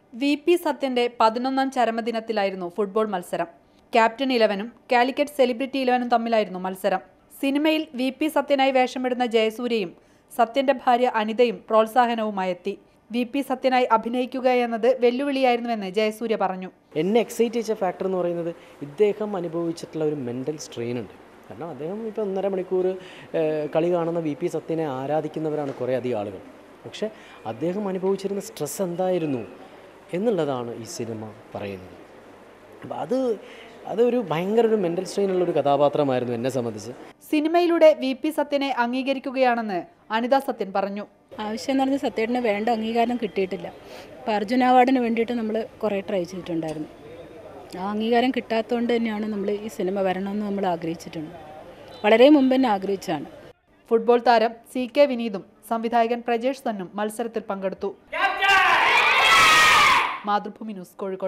V P സത്യന്റെ പതിനൊന്നാം ചരമദിനത്തിലായിരുന്നു ഫുട്ബോൾ മത്സരം ക്യാപ്റ്റൻ ഇലവനും കാലിക്കറ്റ് സെലിബ്രിറ്റി ഇലവനും തമ്മിലായിരുന്നു മത്സരം സിനിമയിൽ വി പി സത്യനായി വേഷമിടുന്ന ജയസൂര്യയും സത്യന്റെ ഭാര്യ അനിതയും പ്രോത്സാഹനവുമായി എത്തി വി പി സത്യനായി അഭിനയിക്കുക എന്നത് വെല്ലുവിളിയായിരുന്നുവെന്ന് ജയസൂര്യ പറഞ്ഞു എന്നെ എക്സൈറ്റ് ചെയ്ത ഫാക്ടർ എന്ന് പറയുന്നത് ഇദ്ദേഹം അനുഭവിച്ചിട്ടുള്ള ഒരു മെൻ്റൽ സ്ട്രെയിൻ ഉണ്ട് കാരണം അദ്ദേഹം ഇപ്പോൾ ഒന്നര മണിക്കൂർ ഏഹ്, കളി കാണുന്ന വി പി സത്യനെ ആരാധിക്കുന്നവരാണ് കുറേ അധികം ആളുകൾ പക്ഷേ അദ്ദേഹം അനുഭവിച്ചിരുന്ന സ്ട്രെസ് എന്തായിരുന്നു എന്നുള്ളതാണ് ഈ സിനിമ പറയുന്നത് അപ്പം അത് അതൊരു ഭയങ്കര ഒരു മെൻ്റൽ സ്ട്രെയിൻ ഉള്ള ഒരു കഥാപാത്രമായിരുന്നു എന്നെ സംബന്ധിച്ച് സിനിമയിലൂടെ വി പി സത്യനെ അംഗീകരിക്കുകയാണെന്ന് അനിത സത്യൻ പറഞ്ഞു ആവശ്യം എന്ന് പറഞ്ഞാൽ സത്യേട്ടന് വേണ്ട അംഗീകാരം കിട്ടിയിട്ടില്ല അപ്പോൾ അർജുന അവാർഡിന് വേണ്ടിയിട്ട് നമ്മൾ കുറേ ട്രൈ ചെയ്തിട്ടുണ്ടായിരുന്നു ആ അംഗീകാരം കിട്ടാത്തതുകൊണ്ട് തന്നെയാണ് നമ്മൾ ഈ സിനിമ വരണമെന്ന് നമ്മൾ ആഗ്രഹിച്ചിട്ടുണ്ട് വളരെ മുമ്പ് തന്നെ ആഗ്രഹിച്ചാണ് ഫുട്ബോൾ താരം സി കെ വിനീതും സംവിധായകൻ പ്രജേഷ് സന്നും മത്സരത്തിൽ പങ്കെടുത്തു മാതൃഭൂമി ന്യൂസ് കോഴിക്കോട്